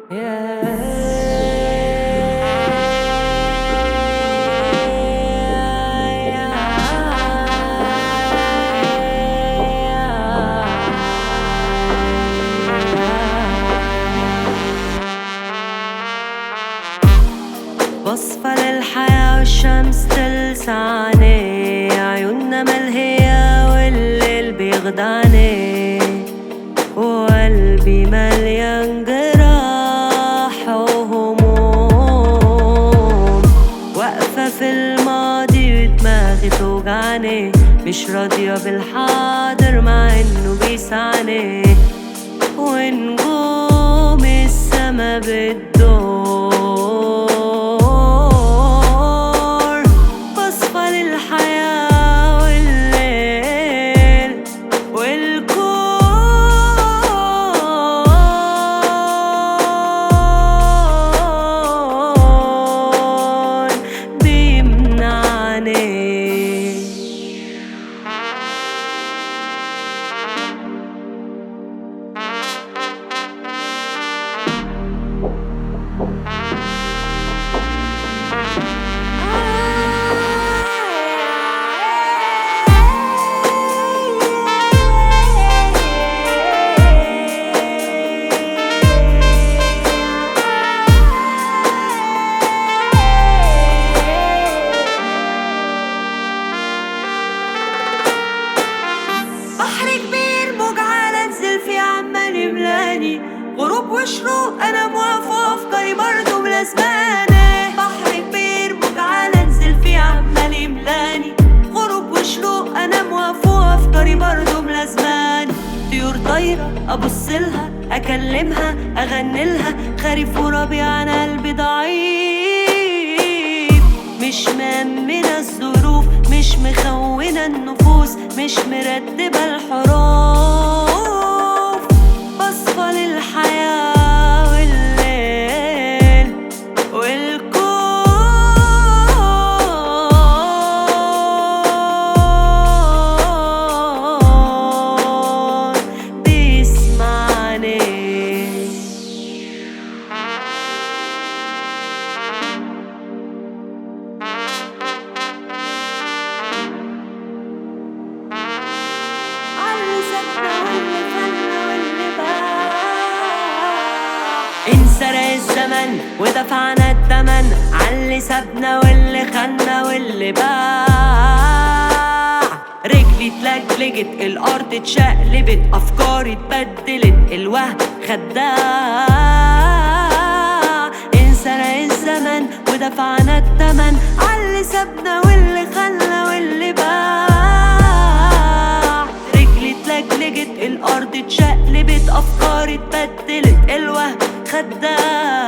بصفى للحياة والشمس تلسعني عيوننا ملهية والليل بيخدعني وقلبي مليان جراح وهموم واقفة في الماضي ودماغي توجعني مش راضية بالحاضر مع انه بيسعني ونجوم السما بتدور بصفى للحياة والليل والكون بيمنعني بحر كبير موج على انزل فيه عمال يملاني غروب وشروق انا موافقة افكاري برضه ملازماني بحر كبير موج على انزل فيه عمال يملاني غروب وشروق انا موافقة افكاري برضه ملازماني طيور طايرة ابص لها اكلمها اغني لها خريف وربيع انا قلبي ضعيف مش مأمنة الظروف مش مخونة النفوس مش مرتبة الحروف بصفى للحياة والليل والكون بيسمعني علي سكتة واللي خلى واللي باع انسرق الزمن ودفعنا التمن علي سابنا واللي خنا واللي باع رجلي اتلجلجت الارض اتشقلبت افكاري اتبدلت الوهم خداع انسرق الزمن ودفعنا التمن علي سابنا واللي خلى واللي باع رجلي اتلجلجت الارض اتشقلبت افكاري اتبدلت الوهم خداع